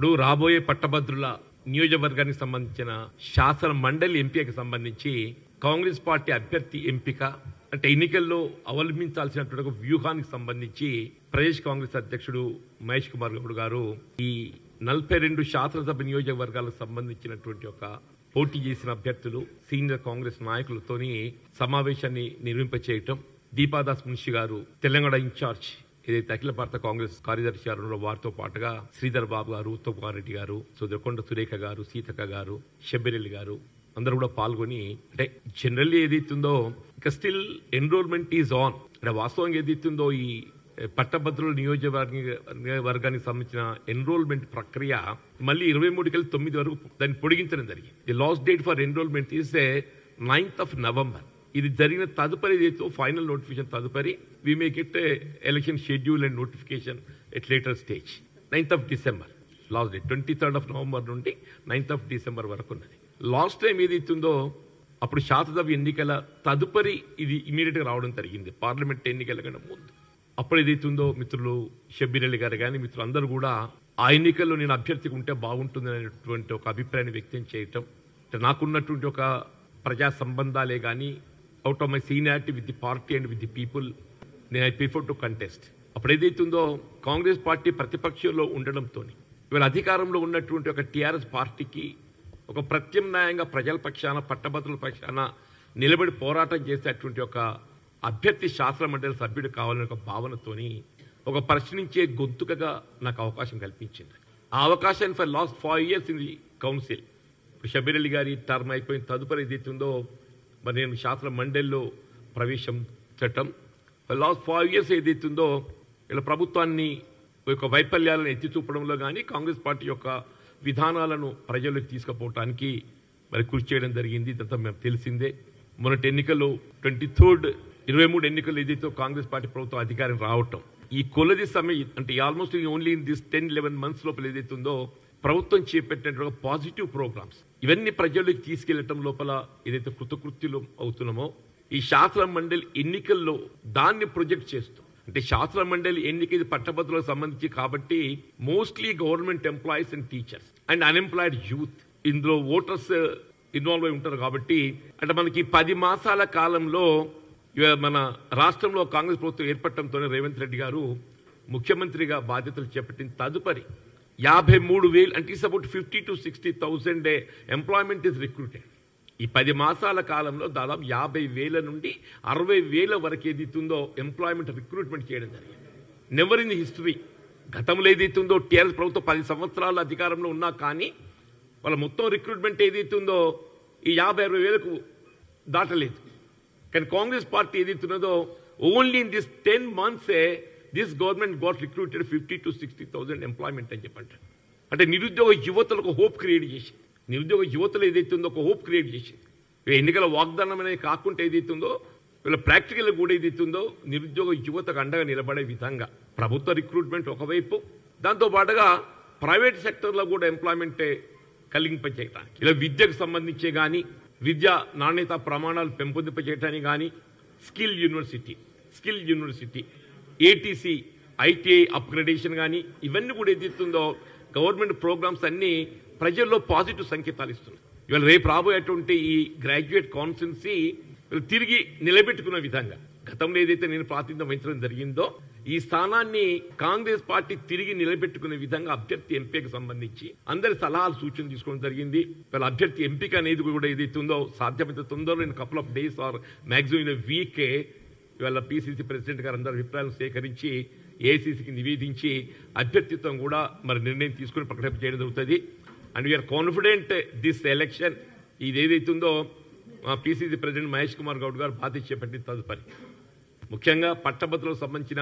ఇప్పుడు రాబోయే పట్టభద్రుల నియోజకవర్గానికి సంబంధించిన శాసన మండలి ఎంపికకి సంబంధించి కాంగ్రెస్ పార్టీ అభ్యర్థి ఎంపిక అంటే ఎన్నికల్లో అవలంబించాల్సినటువంటి ఒక వ్యూహానికి సంబంధించి ప్రదేశ్ కాంగ్రెస్ అధ్యక్షుడు మహేష్ కుమార్ గౌడ్ గారు ఈ నలభై రెండు శాసనసభ నియోజకవర్గాలకు సంబంధించినటువంటి ఒక పోటీ చేసిన అభ్యర్థులు సీనియర్ కాంగ్రెస్ నాయకులతోని సమావేశాన్ని నిర్వహింపచేయటం దీపాదాస్ మున్షి గారు తెలంగాణ ఇన్ఛార్జ్ ఏదైతే అఖిల భారత కాంగ్రెస్ కార్యదర్శి గారు ఉన్నారో వారితో పాటుగా శ్రీధర్ బాబు గారు ఉత్తమ్ కుమార్ రెడ్డి గారు సుధరకొండ సురేఖ గారు సీతక్క గారు షబ్బిరెల్లి గారు అందరూ కూడా పాల్గొని అంటే జనరల్లీ ఏదైతుందో ఇంకా స్టిల్ ఎన్రోల్మెంట్ ఈజ్ ఆన్ అంటే వాస్తవంగా ఏదైతుందో ఈ పట్టభద్రుల నియోజకవర్గ వర్గానికి సంబంధించిన ఎన్రోల్మెంట్ ప్రక్రియ మళ్ళీ ఇరవై మూడుకెళ్ళి తొమ్మిది వరకు దాన్ని పొడిగించడం జరిగింది the last date for enrollment is a ninth of November ఇది జరిగిన తదుపరి ఏదైతే ఫైనల్ నోటిఫికేషన్ తదుపరి we make it election schedule and notification at later stage ninth of December last date twenty third of November నుండి ninth of December వరకు ఉన్నది last time ఏదైతుందో అప్పుడు శాసనసభ ఎన్నికల తదుపరి ఇది ఇమీడియట్ గా రావడం జరిగింది పార్లమెంట్ ఎన్నికల కన్నా ముందు అప్పుడు ఏదైతుందో మిత్రులు షబ్బీరెల్లి గారు కానీ మిత్రులు అందరూ కూడా ఆ ఎన్నికల్లో నేను అభ్యర్థిగా ఉంటే బాగుంటుంది అనేటువంటి ఒక అభిప్రాయాన్ని వ్యక్తం చేయటం అంటే నాకున్నటువంటి ఒక ప్రజా సంబంధాలే కానీ out of my seniority with the party and with the people నేను ఐ ప్రిఫర్ టు కంటెస్ట్ అప్పుడు ఏదైతుందో కాంగ్రెస్ పార్టీ ప్రతిపక్షంలో ఉండడంతో ఇవాళ అధికారంలో ఉన్నటువంటి ఒక టీఆర్ఎస్ పార్టీకి ఒక ప్రత్యామ్నాయంగా ప్రజల పక్షాన పట్టభద్రుల పక్షాన నిలబడి పోరాటం చేసేటువంటి ఒక అభ్యర్థి శాస్త్ర మండలి సభ్యుడు కావాలనే ఒక భావనతోని ఒక ప్రశ్నించే గొంతుకగా నాకు అవకాశం కల్పించింది ఆ అవకాశాన్ని for last five years in the council ఇప్పుడు షబీర్ అలీ గారి టర్మ్ అయిపోయిన తదుపరి ఏదైతుందో మరి నేను శాస్త్ర మండలిలో ప్రవేశం చట్టం లాస్ట్ ఫైవ్ ఇయర్స్ ఏదైతుందో ఇలా ప్రభుత్వాన్ని యొక్క వైఫల్యాలను ఎత్తి చూపడంలో కానీ కాంగ్రెస్ పార్టీ యొక్క విధానాలను ప్రజల్లోకి తీసుకుపోవటానికి మరి కృషి చేయడం జరిగింది ఇదంతా మేము తెలిసిందే మొన్నటి ఎన్నికల్లో ట్వంటీ థర్డ్ ఇరవై మూడు ఎన్నికలు ఏదైతే కాంగ్రెస్ పార్టీ ప్రభుత్వం అధికారం రావటం ఈ కొలది సమయం అంటే almost only in this ten eleven months లోపల ఏదైతే ఉందో ప్రభుత్వం చేపట్టినటువంటి పాజిటివ్ ప్రోగ్రామ్స్ ఇవన్నీ ప్రజల్లోకి తీసుకెళ్లటం లోపల ఏదైతే కృతకృత్యులు అవుతున్నామో ఈ శాస్త్ర మండలి ఎన్నికల్లో దాన్ని ప్రొజెక్ట్ చేస్తూ అంటే శాస్త్ర మండలి ఎన్నిక ఇది పట్టభద్రులకు సంబంధించి కాబట్టి mostly government employees and teachers and unemployed youth ఇందులో ఓటర్స్ ఇన్వాల్వ్ అయి ఉంటారు కాబట్టి అంటే మనకి పది మాసాల కాలంలో ఇవాళ మన రాష్ట్రంలో కాంగ్రెస్ ప్రభుత్వం ఏర్పడటంతోనే రేవంత్ రెడ్డి గారు ముఖ్యమంత్రిగా బాధ్యతలు చేపట్టిన తదుపరి యాభై మూడు వేలు అంటే it's about fifty to sixty thousand employment is recruited ఈ పది మాసాల కాలంలో దాదాపు యాభై వేల నుండి అరవై వేల వరకు ఏదైతుందో ఎంప్లాయ్మెంట్ రిక్రూట్మెంట్ చేయడం జరిగింది నెవర్ ఇన్ హిస్టరీ గతంలో ఏదైతుందో టీఆర్ఎస్ ప్రభుత్వం పది సంవత్సరాల అధికారంలో ఉన్నా కానీ వాళ్ళ మొత్తం రిక్రూట్మెంట్ ఏదైతుందో ఈ యాభై అరవై వేలకు దాటలేదు కానీ కాంగ్రెస్ పార్టీ ఏదైతున్నదో ఓన్లీ ఇన్ దిస్ టెన్ మంత్సే this government got recruited fifty to sixty thousand employment అని చెప్పంటారు అంటే నిరుద్యోగ యువతలకు హోప్ క్రియేట్ చేసి నిరుద్యోగ యువతలు ఏదైతుందో ఒక హోప్ క్రియేట్ చేసింది ఎన్నికల వాగ్దానం అనేది కాకుండా ఏదైతుందో వీళ్ళ ప్రాక్టికల్ కూడా ఏదైతుందో నిరుద్యోగ యువతకు అండగా నిలబడే విధంగా ప్రభుత్వ రిక్రూట్మెంట్ ఒకవైపు దాంతో పాటుగా ప్రైవేట్ సెక్టర్లో కూడా ఎంప్లాయ్మెంట్ కలిగింపచేయడానికి ఇలా విద్యకు సంబంధించే కానీ విద్య నాణ్యత ప్రమాణాలు పెంపొందింపచేయటానికి కానీ skill university skill university ATC ITI upgradation కానీ ఇవన్నీ కూడా ఏదైతుందో గవర్నమెంట్ ప్రోగ్రామ్స్ అన్ని ప్రజల్లో పాజిటివ్ సంకేతాలు ఇస్తున్నాయి ఇవాళ రేపు రాబోయేటువంటి ఈ గ్రాడ్యుయేట్ కాన్స్టెన్సీ తిరిగి నిలబెట్టుకున్న విధంగా గతంలో ఏదైతే నేను ప్రాతినిధ్యం వహించడం జరిగిందో ఈ స్థానాన్ని కాంగ్రెస్ పార్టీ తిరిగి నిలబెట్టుకునే విధంగా అభ్యర్థి ఎంపికకు సంబంధించి అందరి సలహాలు సూచనలు తీసుకోవడం జరిగింది వాళ్ళ అభ్యర్థి ఎంపిక అనేది కూడా ఏదైతే ఉందో సాధ్యమైతే తొందరలో in couple of days or maximum in వీకే ఇవాళ పిసిసి ప్రెసిడెంట్ గారు అందరి అభిప్రాయాలు సేకరించి ఏసీసీకి నివేదించి అభ్యర్థిత్వం కూడా మరి నిర్ణయం తీసుకుని ప్రకటన చేయడం జరుగుతుంది and we are confident this election ఇది ఏదైతుందో పిసిసి ప్రెసిడెంట్ మహేష్ కుమార్ గౌడ్ గారు బాధ్యత చేపట్టిన తదుపరి ముఖ్యంగా పట్టభద్రులకు సంబంధించిన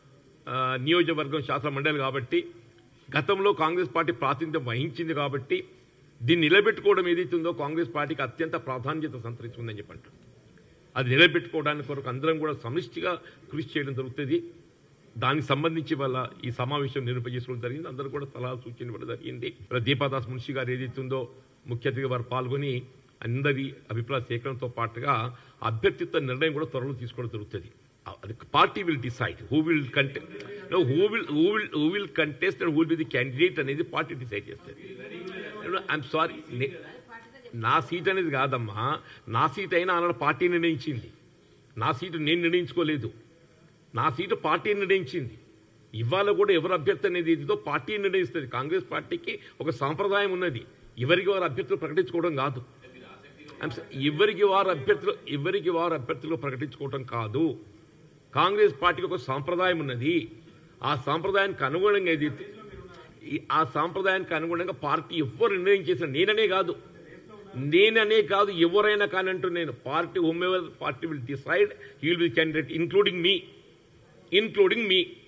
ఆ, నియోజకవర్గం శాసన మండలి కాబట్టి గతంలో కాంగ్రెస్ పార్టీ ప్రాతినిధ్యం వహించింది కాబట్టి దీన్ని నిలబెట్టుకోవడం ఏదైతుందో కాంగ్రెస్ పార్టీకి అత్యంత ప్రాధాన్యత సంతరించుకుందని చెప్పంటారు అది నిలబెట్టుకోవడానికి కొరకు అందరం కూడా సమిష్టిగా కృషి చేయడం జరుగుతుంది దానికి సంబంధించి వల్ల ఈ సమావేశం నిరూపజేసుకోవడం జరిగింది అందరూ కూడా సలహా సూచన ఇవ్వడం జరిగింది ఇలా దీపాదాస్ మున్షి గారు ఏదైతుందో ముఖ్య అతిథిగా వారు పాల్గొని అందరి అభిప్రాయ సేకరణతో పాటుగా అభ్యర్థిత్వ నిర్ణయం కూడా త్వరలో తీసుకోవడం జరుగుతుంది party will decide who will contest who will who will who will contest and who will be the candidate అనేది పార్టీ డిసైడ్ చేస్తుంది ఐఎమ్ సారీ నా సీట్ అనేది కాదమ్మా నా సీట్ అయినా ఆనాడు పార్టీ నిర్ణయించింది నా సీటు నేను నిర్ణయించుకోలేదు నా సీటు పార్టీ నిర్ణయించింది ఇవాళ కూడా ఎవరు అభ్యర్థి అనేది ఇదితో పార్టీ నిర్ణయిస్తుంది కాంగ్రెస్ పార్టీకి ఒక సాంప్రదాయం ఉన్నది ఎవరికి వారు అభ్యర్థులు ప్రకటించుకోవడం కాదు I'm sorry, ఎవరికి వారు అభ్యర్థులు ఎవరికి వారు అభ్యర్థులు ప్రకటించుకోవడం కాదు కాంగ్రెస్ పార్టీకి ఒక సాంప్రదాయం ఉన్నది ఆ సాంప్రదాయానికి అనుగుణంగా ఏది ఈ- ఆ సాంప్రదాయానికి అనుగుణంగా పార్టీ ఎవరు నిర్ణయం చేసిన నేననే కాదు నేననే కాదు ఎవరైనా కానీ అంటూ నేను party home party will decide he will be candidate including me including me